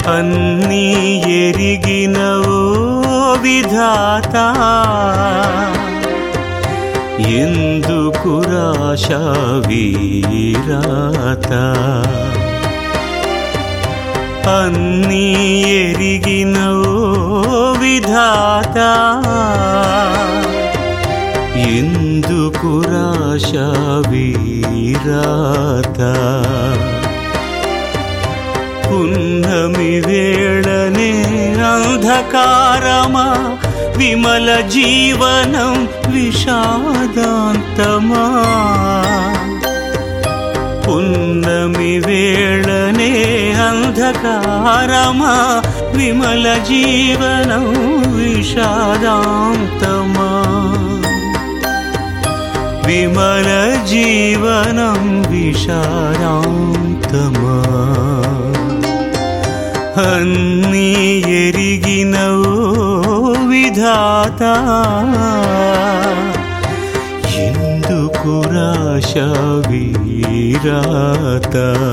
అన్నీ ఎరిగినవో విధాత ఎందుకు రాశ వీరాత అన్నీ ఎరిగినవో విధాత ఎందుకు రాశ వీరాత పున్నమి వేళనే అంధకారమా విమల జీవనం విషాదాంతమా పున్నమి వేళనే అంధకారమా విమల జీవనం విషాదాంతమా విమల జీవనం విషాదాంతమా అన్నీ ఎరిగినవో విధాత ఎందుకు రాశ వీరాత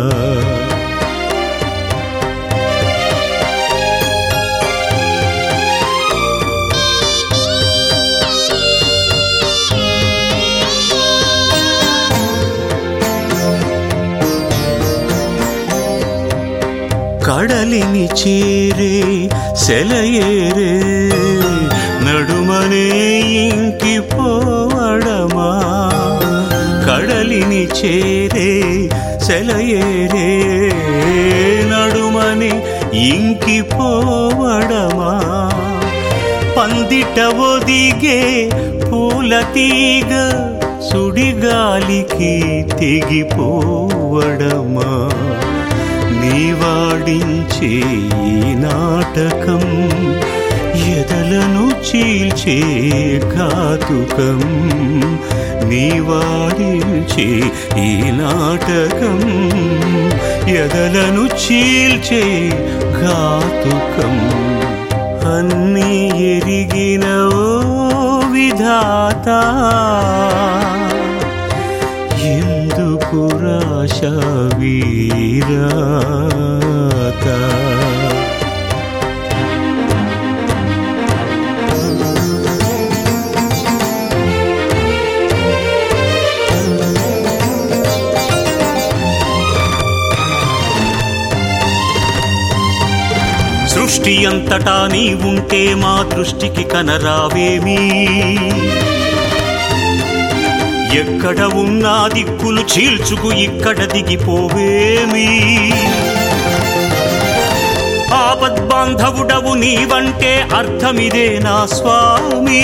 కడలిని చేరే సెలయేరే నడుమనే ఇంకి పోవడమా కడలిని చేరే సెలయేరే నడుమని ఇంకి పోవడమా పందిట ఒదిగే పూల తీగ సుడిగాలికి తెగిపోవడమా నీవాడించే ఈ నాటకం ఎదలను చీల్చే ఘాతుకం నీవాడించే ఈ నాటకం ఎదలను చీల్చే ఘాతుకం అన్నీ ఎరిగినవో విధాత ఎందుకు రాశ వీరాత సృష్టి అంతటా నీ ఉంటే మా దృష్టికి కనరావేమీ ఎక్కడ ఉన్నా దిక్కులు చీల్చుకు ఇక్కడ దిగిపోవేమి ఆపద్బాంధవుడవు నీవంటే అర్థమిదే నా స్వామి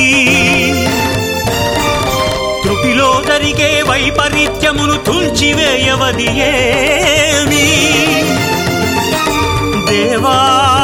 త్రుటిలో జరిగే వైపరీత్యమును తుంచివేయవది ఏమి దేవా